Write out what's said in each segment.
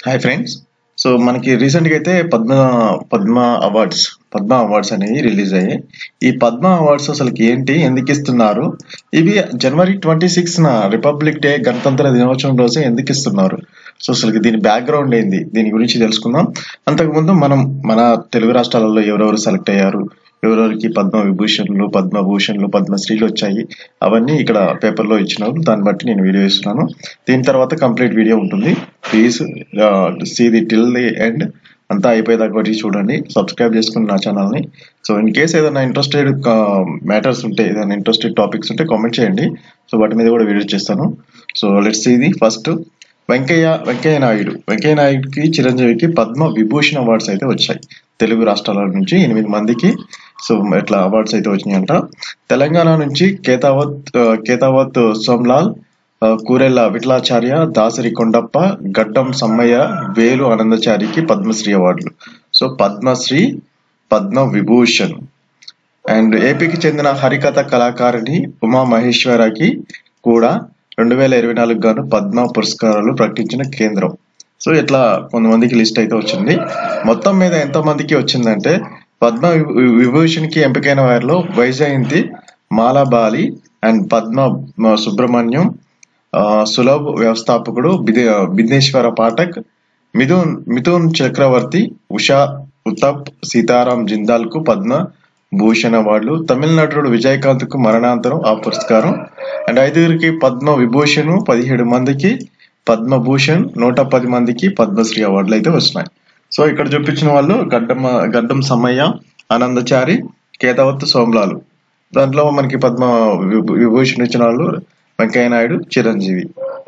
hi friends so మనకి రీసెంట్గా అయితే పద్మ పద్మ అవార్డ్స్ పద్మ అవార్డ్స్ అనేవి రిలీజ్ అయ్యాయి ఈ పద్మ అవార్డ్స్ అసలుకి ఏంటి ఎందుకు ఇస్తున్నారు ఇవి జనవరి ట్వంటీ సిక్స్న రిపబ్లిక్ డే గణతంత్ర దినోత్సవం రోజే ఎందుకు ఇస్తున్నారు సో అసలు దీని బ్యాక్గ్రౌండ్ ఏంది దీని గురించి తెలుసుకుందాం అంతకుముందు మనం మన తెలుగు రాష్ట్రాలలో ఎవరెవరు సెలెక్ట్ అయ్యారు ఎవరెవరికి పద్మ విభూషణ్లు పద్మభూషణ్లు పద్మశ్రీలు వచ్చాయి అవన్నీ ఇక్కడ పేపర్లో ఇచ్చినారు దాన్ని బట్టి నేను వీడియో ఇస్తున్నాను దీని తర్వాత కంప్లీట్ వీడియో ఉంటుంది please see the till the end అంతా అయిపోయేదాకా ఒకటి చూడండి సబ్స్క్రైబ్ చేసుకుని నా ఛానల్ని సో ఇన్ కేస్ ఏదైనా ఇంట్రెస్టెడ్ మ్యాటర్స్ ఉంటే ఏదైనా ఇంట్రెస్టెడ్ టాపిక్స్ ఉంటే కామెంట్ చేయండి సో వాటి మీద కూడా వీడియో చేస్తాను so let's see the first Venkaiah Venkaiah Naidu Venkaiah నాయుడుకి చిరంజీవికి పద్మ విభూషణ్ అవార్డ్స్ అయితే వచ్చాయి తెలుగు రాష్ట్రాల నుంచి ఎనిమిది మందికి సో ఇట్లా అవార్డ్స్ అయితే వచ్చినాయంట తెలంగాణ నుంచి కేతావత్ ఆ, కేతావత్ సోమ్లాల్ ఆ, కూరెల్ల విఠలాచార్య దాసరి కొండప్ప గడ్డం సమ్మయ్య వేలు ఆనందచారికి పద్మశ్రీ అవార్డులు సో పద్మశ్రీ పద్మ విభూషణ్ అండ్ ఏపీకి చెందిన హరికథ కళాకారిణి ఉమా మహేశ్వరకి కూడా రెండు వేల ఇరవై నాలుగు గాను పద్మ పురస్కారాలు ప్రకటించిన కేంద్రం సో ఇట్లా కొంతమందికి లిస్ట్ అయితే వచ్చింది మొత్తం మీద ఎంత మందికి వచ్చిందంటే పద్మ వి- విభూషణ్కి ఎంపికైన వారిలో వైజయంతి మాలాబాలి అండ్ పద్మ మ, సుబ్రహ్మణ్యం ఆ, సులభ్ వ్యవస్థాపకుడు బిదే- బిద్నేశ్వర పాఠక్ మిథున్ మిథున్ చక్రవర్తి ఉషా ఉతప్ సీతారాం జిందాల్ కు పద్మ భూషణ్ అవార్డులు తమిళనాడు విజయకాంత్ కు మరణాంతరం ఆ పురస్కారం అండ్ ఐదుగురికి పద్మ విభూషణ్ పదిహేడు మందికి పద్మభూషణ్ నూట పది మందికి పద్మశ్రీ అవార్డులు అయితే వచ్చినాయి సో ఇక్కడ చూపించిన వాళ్ళు గడ్డం గడ్డం సమ్మయ్య ఆనందచారి కేతవత్ సోమ్లాలు దాంట్లో మనకి పద్మ విభూ- విభూషణ్ ఇచ్చిన వాళ్ళు వెంకయ్య నాయుడు చిరంజీవి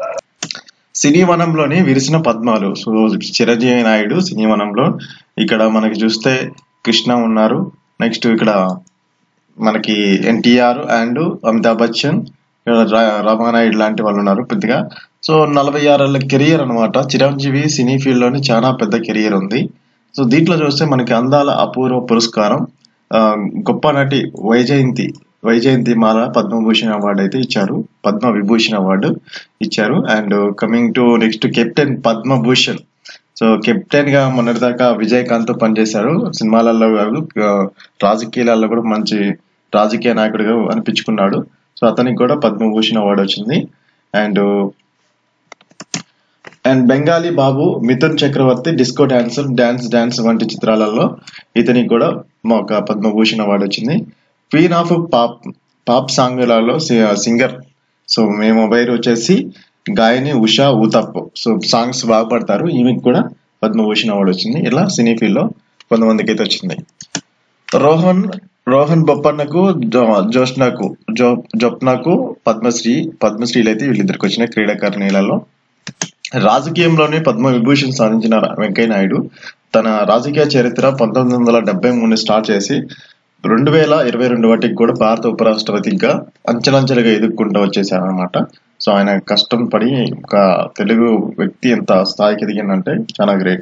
సినీ వనంలోని విరిసిన పద్మాలు సో చిరంజీవి నాయుడు సినీ వనంలో ఇక్కడ మనకి చూస్తే కృష్ణ ఉన్నారు నెక్స్ట్ ఇక్కడ మనకి ఎన్టీఆర్ అండ్ అమితాబ్ బచ్చన్ ఇక్కడ రా- రామానాయుడు లాంటి వాళ్ళు ఉన్నారు పెద్దగా సో నలభై ఆరేళ్ల కెరియర్ అన్నమాట చిరంజీవి సినీ ఫీల్డ్ లోని చాలా పెద్ద కెరియర్ ఉంది సో దీంట్లో చూస్తే మనకి అందాల అపూర్వ పురస్కారం ఆ, గొప్ప నటి వైజయంతి వైజయంతి మాల పద్మభూషణ్ అవార్డు అయితే ఇచ్చారు పద్మ విభూషణ్ అవార్డు ఇచ్చారు and coming to next captain Padma Bhushan so captain గా మొన్నటిదాకా విజయకాంత్ పనిచేశారు సినిమాలలో కాదు ఆ, రాజకీయాలలో కూడా మంచి రాజకీయ నాయకుడిగా అనిపించుకున్నాడు సో అతనికి కూడా పద్మభూషణ్ అవార్డు వచ్చింది అండ్ అండ్ బెంగాలీ బాబు Mithun Chakraborty disco dancer dance dance వంటి చిత్రాలలో ఇతనికి కూడా ఒక పద్మభూషణ్ అవార్డు వచ్చింది క్వీన్ ఆఫ్ పాప్ పాప్ సాంగ్లలో సింగర్ సో మేము పేరు వచ్చేసి గాయని ఉషా ఊతప్ సో సాంగ్స్ బాగా పాడతారు ఈమెకి కూడా పద్మభూషణ్ అవార్డు వచ్చింది ఇలా సినీ ఫీల్డ్ లో కొంతమందికి అయితే వచ్చింది రోహన్ రోహన్ బొప్పన్నకు జో- జోష్నకు జో జొప్నకు పద్మశ్రీ పద్మశ్రీలు అయితే వీళ్ళిద్దరికి వచ్చిన క్రీడాకారిణీలలో రాజకీయంలోనే పద్మ విభూషణ్ సాధించిన వెంకయ్య నాయుడు తన రాజకీయ చరిత్ర పంతొమ్మిది వందల డెబ్బై మూడు స్టార్ట్ చేసి రెండు వేల ఇరవై రెండు వాటికి కూడా భారత ఉపరాష్ట్రపతిగా అంచెలంచెలుగా ఎదుర్కొంటూ వచ్చేసారనమాట సో ఆయన కష్టం పడి ఒక తెలుగు వ్యక్తి ఎంత స్థాయికి ఎదిగిందంటే చాలా గ్రేట్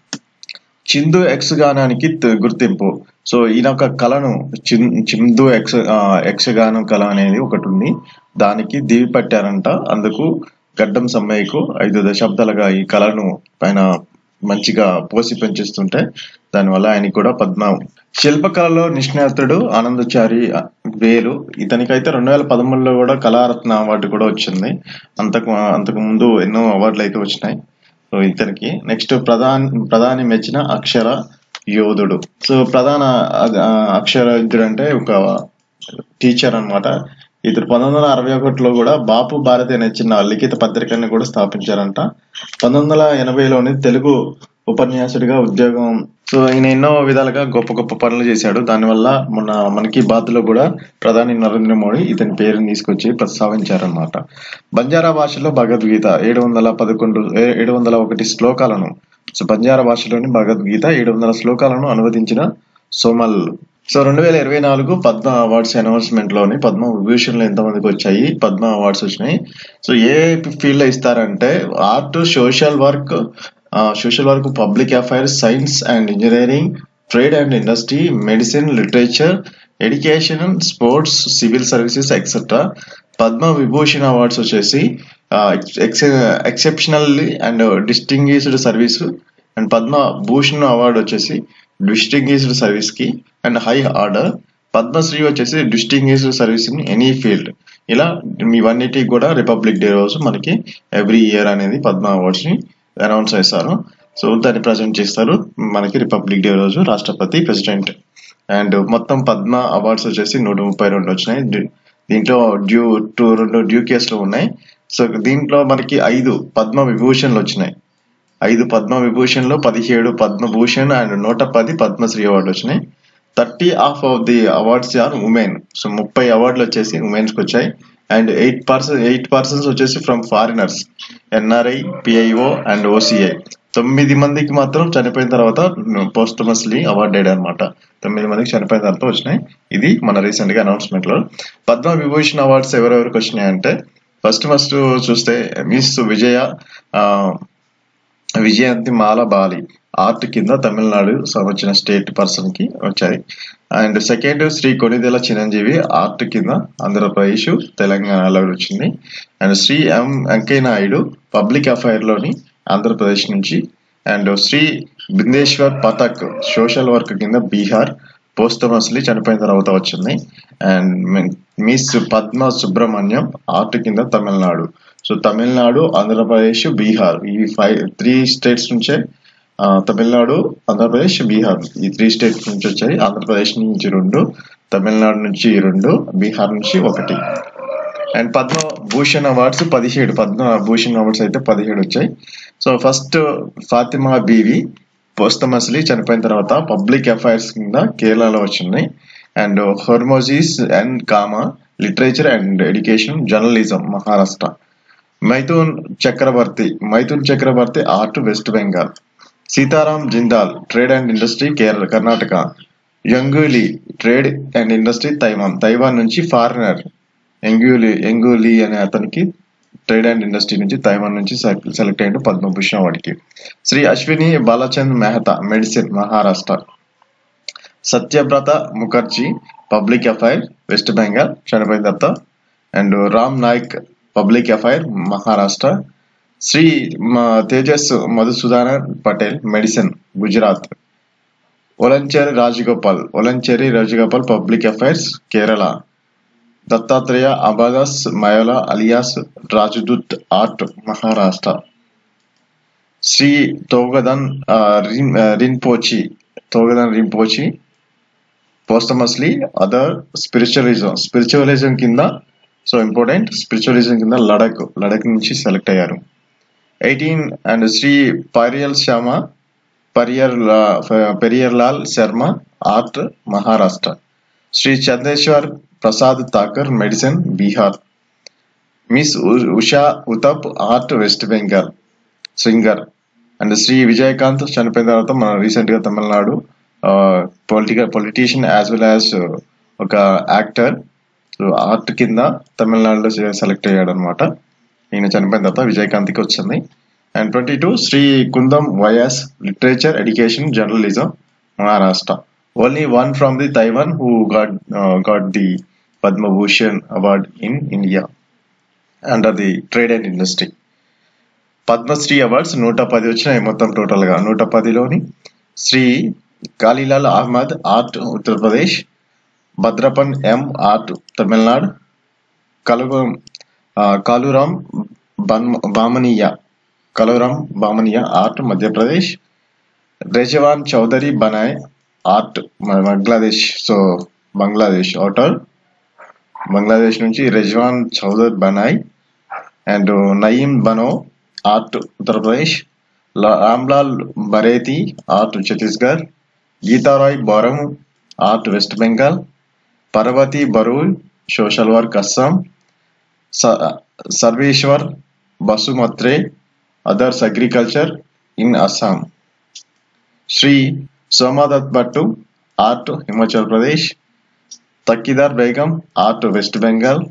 చిందు ఎక్స్ గానానికి త- గుర్తింపు సో ఈయన ఒక కళను చిన్- చిందు ఎక్స్ ఆ, యక్షగానం కళ అనేది ఒకటి ఉంది దానికి దివి పట్టారంట అందుకు గడ్డం సమ్మయ్యకు ఐదు దశాబ్దాలుగా ఈ కళను ఆయన మంచిగా పోసి పెంచేస్తుంటే దానివల్ల ఆయనకి కూడా పద్మ శిల్పకళలో నిష్ణాతుడు ఆనందచారి వేలు ఇతనికైతే రెండు వేల పదమూడులో కూడా కళారత్న అవార్డు కూడా వచ్చింది అంతకు అంతకు ముందు ఎన్నో అవార్డులు అయితే వచ్చినాయి సో ఇతనికి నెక్స్ట్ ప్రధాని ప్రధాని మెచ్చిన అక్షర యోధుడు సో ప్రధాన ఆ, అక్షర యోధుడు అంటే ఒక టీచర్ అన్నమాట ఇతను పంతొమ్మిది వందల అరవై ఒకటిలో కూడా బాపు భారతి అనే చిన్న లిఖిత పత్రికని కూడా స్థాపించారంట పంతొమ్మిది వందల ఎనభైలోని తెలుగు ఉపన్యాసుడిగా ఉద్యోగం సో ఈయన ఎన్నో విధాలుగా గొప్ప గొప్ప పనులు చేశాడు దానివల్ల మొన్న మనకి బాత్లో కూడా ప్రధాని నరేంద్ర మోడీ ఇతని పేరుని తీసుకొచ్చి ప్రస్తావించారన్నమాట బంజారా భాషలో భగవద్గీత ఏడు వందల పదకొండు ఏ- ఏడు వందల ఒకటి శ్లోకాలను సో బంజారా భాషలోని భగవద్గీత ఏడు వందల శ్లోకాలను అనువదించిన సోమల్ సో రెండు వేల ఇరవై నాలుగు పద్మ అవార్డ్స్ అనౌన్స్మెంట్ లోని పద్మ విభూషణ్లు ఎంతమందికి వచ్చాయి పద్మ అవార్డ్స్ వచ్చినాయి సో ఏ ఫీల్డ్ లో ఇస్తారంటే art social work social work public affairs science and engineering trade and industry medicine literature education sports civil services etcetera Padma Vibhushan awards వచ్చేసి exceptionally and distinguished service and Padma Bhushan award వచ్చేసి డిస్టింగ్విష్డ్ సర్వీస్ కి and high order Padma Shri వచ్చేసి distinguished service in any field ఇలా ఇవన్నిటికి కూడా republic day రోజు మనకి every year అనేది పద్మ అవార్డ్స్ ని అనౌన్స్ చేస్తారు సో దాన్ని ప్రజెంట్ చేస్తారు మనకి రిపబ్లిక్ డే రోజు రాష్ట్రపతి ప్రెసిడెంట్ అండ్ మొత్తం పద్మ అవార్డ్స్ వచ్చేసి నూట ముప్పై రెండు వచ్చినాయి ది- దీంట్లో డ్యూ టూ రెండు డ్యూ కేసులు ఉన్నాయి సో దీంట్లో మనకి ఐదు పద్మ విభూషణ్లు వచ్చినాయి ఐదు పద్మ విభూషణ్లు పదిహేడు పద్మభూషణ్ అండ్ నూట పది పద్మశ్రీ అవార్డు వచ్చినాయి thirty of of the awards are women so ముప్పై అవార్డులు వచ్చేసి ఉమెన్స్ కి వచ్చాయి and eight person eight persons వచ్చేసి from foreigners NRI PIO and OCI తొమ్మిది మందికి మాత్రం చనిపోయిన తర్వాత పోస్టమస్లీ అవార్డెడ్ అన్నమాట తొమ్మిది మందికి చనిపోయిన తర్వాత వచ్చినాయి ఇది మన రీసెంట్ గా అనౌన్స్మెంట్ లో పద్మ విభూషణ్ అవార్డ్స్ ఎవరెవరికి వచ్చినాయంటే ఫస్ట్ ఫస్ట్ చూస్తే మిస్ విజయ ఆ, విజయంతి మాల బాలి ఆర్ట్ కింద తమిళనాడు సంబంధించిన స్టేట్ పర్సన్ కి వచ్చాయి and second Shri Konidela Chiranjeevi art కింద ఆంధ్రప్రదేశ్ తెలంగాణలో వచ్చింది and Shri M Venkaiah Naidu public affair లోని ఆంధ్రప్రదేశ్ నుంచి and Shri Bindeshwar Pathak social work కింద బీహార్ పోస్టమస్లీ చనిపోయిన తర్వాత వచ్చింది and miss Padma Subrahmanyam art కింద తమిళనాడు సో తమిళనాడు ఆంధ్రప్రదేశ్ బీహార్ ఈ ఫైవ్ త్రీ స్టేట్స్ నుంచే ఆ, తమిళనాడు ఆంధ్రప్రదేశ్ బీహార్ ఈ త్రీ స్టేట్స్ నుంచి వచ్చాయి ఆంధ్రప్రదేశ్ నుంచి రెండు తమిళనాడు నుంచి రెండు బీహార్ నుంచి ఒకటి అండ్ పద్మ భూషణ్ అవార్డ్స్ పదిహేడు పద్మ భూషణ్ అవార్డ్స్ అయితే పదిహేడు వచ్చాయి సో ఫస్ట్ ఫాతిమా బీవి పోస్తమస్లీ చనిపోయిన తర్వాత పబ్లిక్ అఫైర్స్ కింద కేరళలో వచ్చింది and హోర్మోజీస్ and comma literature and education journalism Maharashtra మైథూన్ Chakravarthi మైథూన్ Chakravarthi art west Bengal Sitaram Jindal trade and industry Kerala Karnataka యంగులి trade and industry Taiwan Taiwan నుంచి ఫారినర్ ఎంగులి ఎంగులి అనే అతనికి ట్రేడ్ అండ్ ఇండస్ట్రీ నుంచి తైవాన్ నుంచి సెలెక్ట్ అయ్యాడు Padma Bhushan అవార్డుకి Shri Ashwini బాలచంద్ Mehta medicine Maharashtra సత్యవ్రత Mukherjee public affair west Bengal చనిపోయిన తర్వాత and Ram Naik public affair Maharashtra Shri మ- Tejas Madhusudanan Patel medicine Gujarat Olancheri Rajagopal Olancheri Rajagopal public affairs Kerala Dattatray Ambadas Mayaloo alias Rajdutt art Maharashtra Shri Togdan ఆ, రిన్- ఆ, Rinpoche Togdan Rinpoche posthumously other spiritualism spiritualism కింద సో ఇంపార్టెంట్ స్పిరిచువలిజం కింద లడక్ లడక్ నుంచి సెలెక్ట్ అయ్యారు ఎయిటీన్ అండ్ శ్రీ పరియల్ శ్యామ పరియర్ పెరియర్ Lal Sharma art Maharashtra Shri Chandeshwar Prasad Thakur medicine Bihar miss uh- Usha ఉతప్ art west Bengal singer and Shri Vijayakanth చనిపోయిన తర్వాత మన రీసెంట్ గా Tamil Nadu political politician as well as ఒక యాక్టర్ ఆర్ట్ కింద తమిళనాడులో సెలెక్ట్ అయ్యాడు అనమాట ఈయన చనిపోయిన తర్వాత విజయకాంత్కి వచ్చింది and twenty two Shri కుందం YS literature education journalism Maharashtra only one from the Taiwan who got got the Padma Bhushan award in India under the trade and industry Padmashri awards నూట పది వచ్చినాయి మొత్తం టోటల్ గా నూట పదిలోని శ్రీ కాళీలాల్ అహ్మద్ ఆర్ట్ ఉత్తరప్రదేశ్ భద్రపన్ ఎం ఆర్ట్ తమిళనాడు కలుగం ఆ, కాలురామ్ bun- బామనియా కలురామ్ బామనియా art Madhya Pradesh రెజవాన్ Chowdary బనాయ్ art మ- Bangladesh so Bangladesh ఆటర్ Bangladesh నుంచి రెజ్వాన్ చౌదర్ బనాయ్ and Nayeem బనో art Uttar Pradesh law- Ramlal బరేతి art Chhattisgarh Geeta Roy బోరం art west Bengal పర్వతి బరూల్ social work Assam స- Sarveshwar బసుమత్రే others agriculture in Assam Shri సోమాదత్ Bhattu art Himachal Pradesh తక్కిదార్ Begum art west Bengal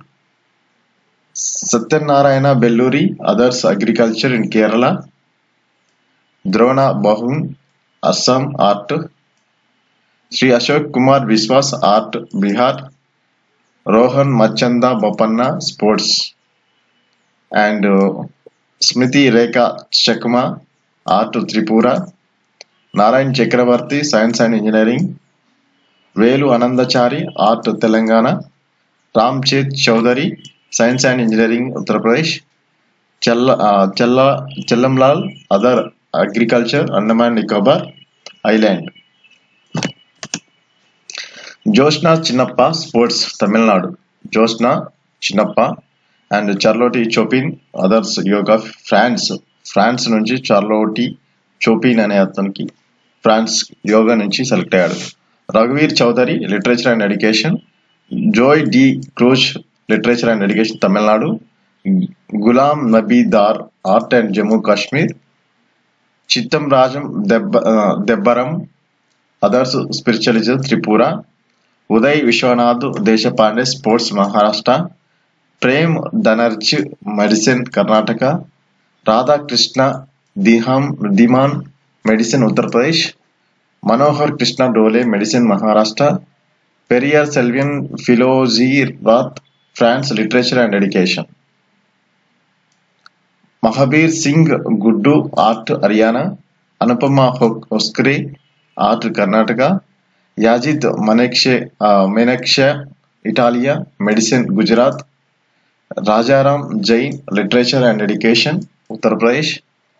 Satyanarayana బెల్లూరి others agriculture in Kerala Drona బహున్ Assam art Shri Ashok Kumar Vishwas art Bihar Rohan మచ్చంద Bopanna sports and Smriti Rekha చక్మ art Tripura Narayan Chakravarthi science and engineering వేలు ఆనందచారి art Telangana Ram చేత్ Chowdary science and engineering Uttar Pradesh చెల్ల ఆ, చెల్ల చెల్లంలాల్ other agriculture Andaman Nicobar island Joshna చిన్నప్ప sports Tamil Nadu Joshna చిన్నప్ప and చార్లోటి చోపిన్ others yoga France France నుంచి చార్లోటి చోపిన్ అనే అతనికి ఫ్రాన్స్ యోగా నుంచి సెలెక్ట్ అయ్యాడు రఘువీర్ Chaudhary literature and education Joe D'Cruz literature and education Tamil Nadu Ghulam Nabi Dar art and Jammu Kashmir Chittaranjan దెబ్బ ఆ, Debbarma others spiritualism Tripura Uday Vishwanath Deshpande sports Maharashtra Prem Dhanraj medicine Karnataka Radhakrishna దిహాం Dhiman medicine Uttar Pradesh Manohar Krishna Dole medicine Maharashtra Pierre Sylvain Filliozat France literature and education Mahabir Singh Guddu art Haryana Anupama హొ- Hosakere art Karnataka Yazdi Maneksha మెనక్ష Italia medicine Gujarat Rajaram Jain literature and education Uttar Pradesh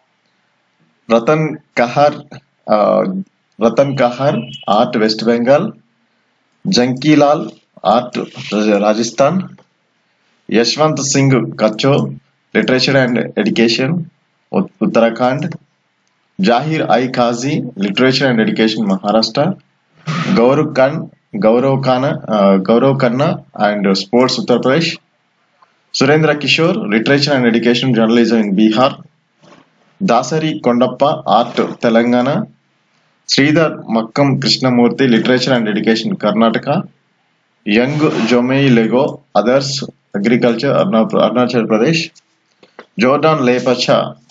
Ratan Kahar ఆ, Ratan Kahar art west Bengal Jankilal art Rajasthan Yashwant Singh Kathoch literature and education ఉత్- Uttarakhand Zahir I Kazi literature and education Maharashtra Gaurav Khan Gaurav Khan ఆ, Gaurav Khanna and sports Uttar Pradesh Surendra Kishore literature and education journalism in Bihar Dasari Kondappa art Telangana Sridhar Makkam Krishnamurthy literature and education Karnataka Yanung Jamoh Lego others agriculture Arunachal Pradesh Jordan Lepcha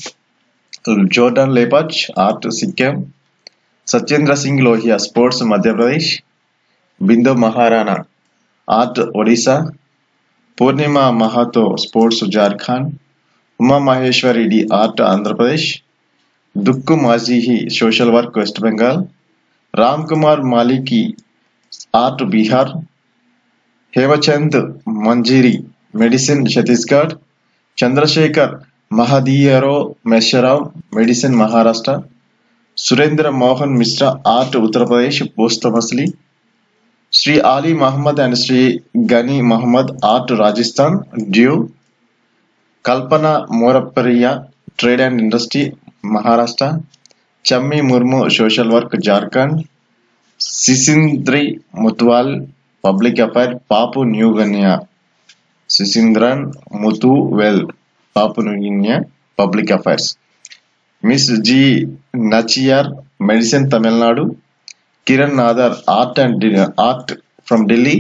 Jordan Lepcha art Sikkim Satyendra Singh Lohia sports Madhya Pradesh Bindu Maharana art Odisha Purnima Mahato sports Jharkhand Uma Maheshwari D art Andhra Pradesh Dukhu Majhi social work West Bengal Ram Kumar Mallick art Bihar Hemchand Manjhi medicine Chhattisgarh Chandrashekhar Mahadeorao Meshram medicine Maharashtra Surendra Mohan Mishra art Uttar Pradesh posthumously Shri Ali Mohammed and Shri Ghani Mohammed art Rajasthan duo Kalpana Morparia trade and industry Maharashtra Chami Murmu social work Jharkhand Sasindran Muthuvel public affair Papua New Guinea Sasindran Muthuvel Papua New Guinea public affairs Miss G Nachiyar medicine Tamil Nadu Kiran Nadar art and art from Delhi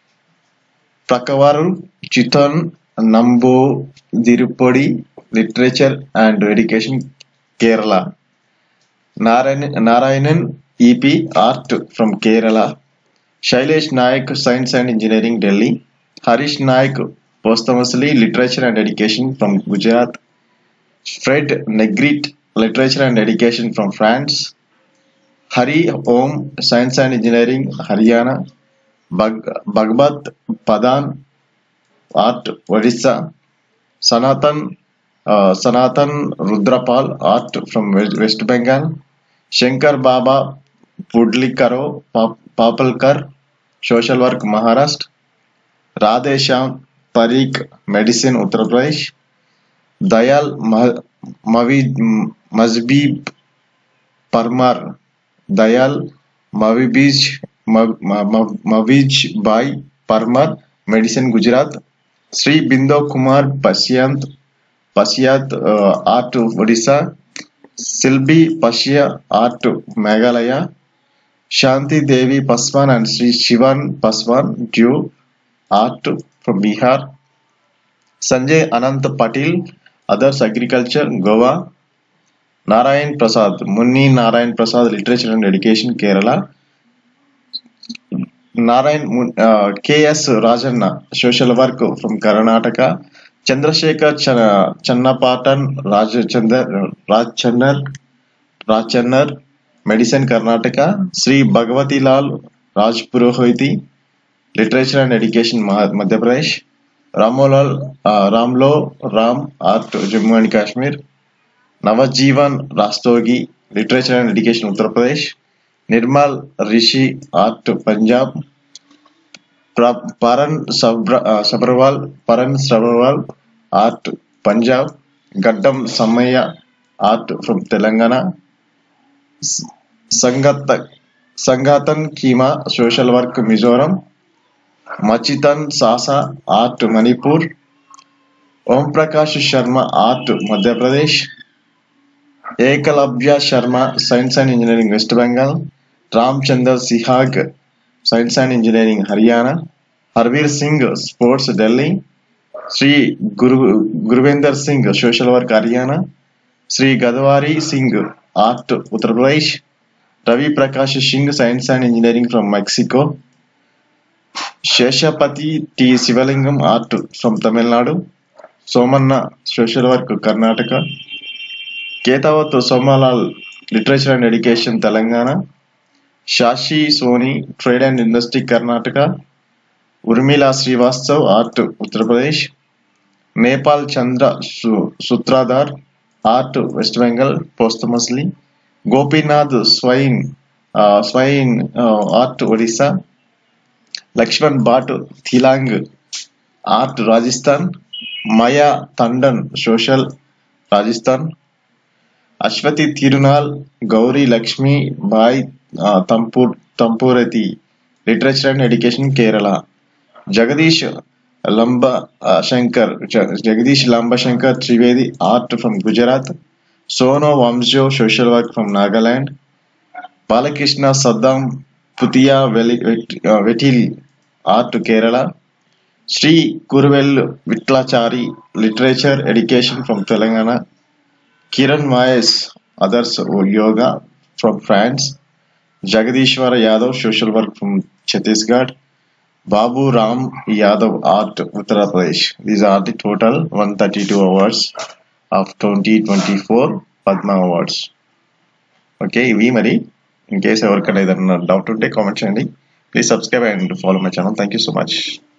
ప్రకవారు Chithran Namboodiripad literature and education Kerala Narayana Narayanan E P art from Kerala Shailesh Nayak science and engineering Delhi Harish Nayak posthumously literature and education from Gujarat Fred Negrit literature and education from France Hari Om science and engineering Haryana భగ్ Bhagwat Padhan art Odisha Sanatan ఆ, Sanatan Rudra Pal art from West Bengal Shankar Baba Pundlikrao పా- Papalkar social work Maharashtra Radheshyam Pareek medicine Uttar Pradesh Dayal మ- మవి మజ్బీబ్ పర్మార్ దయాల్ మవిబీజ్ మ- మ- మ- మవిజ్ బాయ్ పర్మార్ మెడిసిన్ గుజరాత్ శ్రీ బిందో కుమార్ పశ్యాంత్ పశ్యాత్ ఆ, art Odisha Silbi Passah art Meghalaya Shanti Devi Paswan and Shri Shivan Paswan duo art from Bihar Sanjay Anant Patel others agriculture Goa Narayan Prasad Munni Narayan Prasad literature and education Kerala Narayan ము- uh, K S Rajanna social work from Karnataka Chandrashekhar చ చన్నపాటన్ రాజ్ చందర్ రాజ్ చన్నర్ రాజ్ చన్నర్ medicine Karnataka Shri Bhagwatilal Raj Purohit literature and education Madhya Pradesh Ramolal uh, రామ్లో Ram art Jammu and Kashmir Navjeevan Rastogi literature and education Uttar Pradesh Nirmal Rishi art Punjab ప్ర- పరన్ సబ్ర- uh, Sabharwal Paran Sabharwal art Punjab Gaddam Sammaiah art from Telangana స- సంగత Sangthankima social work Mizoram Machihan Sasa art Manipur Om Prakash Sharma art Madhya Pradesh Eklavya Sharma science and engineering West Bengal Ram Chander Sihag science and engineering Haryana Harveer Singh sports Delhi Shri Guru Gurvinder Singh social work Haryana Shri గదవారి Singh art Uttar Pradesh Ravi Prakash Singh science and engineering from Mexico Seshapathi T Sivalingam art from Tamil Nadu Somanna social work Karnataka Ketavath Somalal literature and education Telangana శాషి Soni trade and industry Karnataka Urmila Srivastav art Uttar Pradesh Nepal Chandra సు- Sutradhar art west Bengal posthumously Gopinath Swain uh, Swain uh, art Odisha Laxman Bhatt Tailang art Rajasthan Maya Tandon social Rajasthan Aswathi Thirunal Gowri Lakshmi Bayi uh, తంపూర్ Thampuratti literature and education Kerala Jagdish లంబ uh, Shankar జ- Jagdish Labhshankar Trivedi art from Gujarat Sano Vamuzo social work from Nagaland Balakrishnan Sadanam Puthiya వెలి వెట్- uh, Veetil art Kerala Shri Kurella Vithalacharya literature education from Telangana Kiran Vyas others yoga from France Jagdishwar Yadav social work from Chhattisgarh Babu Ram Yadav art Uttar Pradesh these are the total one thirty two awards of twenty twenty four Padma awards okay ఇవి మరి in case ఎవరికైనా ఏదైనా doubt ఉంటే comment చేయండి please subscribe and follow my channel thank you so much